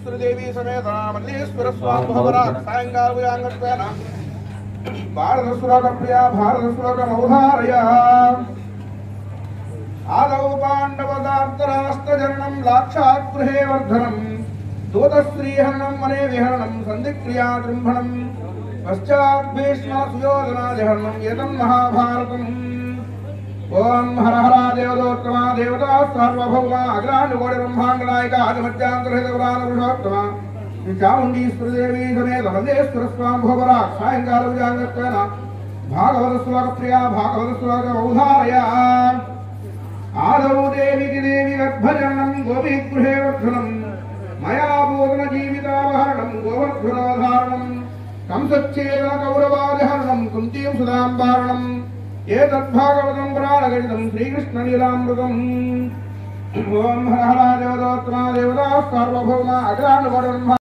శ్రీదేవి సమేత మల్లీశ్వర స్వామి భవరా సాయంకాలయాङ्गत्वेन భారత శ్లోక ప్రియ భారత శ్లోక మౌధారయ ఆదౌ పాండవదార్తరాష్ట్రజననం లాక్షాత్ గృహే వర్ధనం దూతశ్రీహరణం వనే విహరణం సంధిక్రియా దృంభణం పశ్చాత్ భీష్మ సుయోధనాదిహరణం ఏతం మహాభారతం ఓం హర హర దేవదోత్తమ దేవతా సార్వభౌమ అగ్రానుకోడి బ్రహ్మాండనాయక ఆదిమత్యాంతరహితపురాణ పురుషోత్తమ చాముండీశ్వరదేవి సమేత వందేశ్వర స్వామి భోగరా సాయంకాల విజాంగత్వేన భాగవత శ్లోక ప్రియా భాగవత శ్లోక ఔధారయ ఆదౌ దేవికి దేవి గర్భజనం గోపీగృహే వర్ధనం మయా పూర్ణ జీవితావహరణం గోవర్ధనోధారణం కంసచ్ఛేదన కౌరవాదిహరణం కుంతీం సుధాంబారణం ఏతద్భాగవతం పురాణగణితం శ్రీకృష్ణ లీలామృతం ఓం హర హర దేవదోత్తమ దేవతా సార్వభౌమ అగ్రానువరం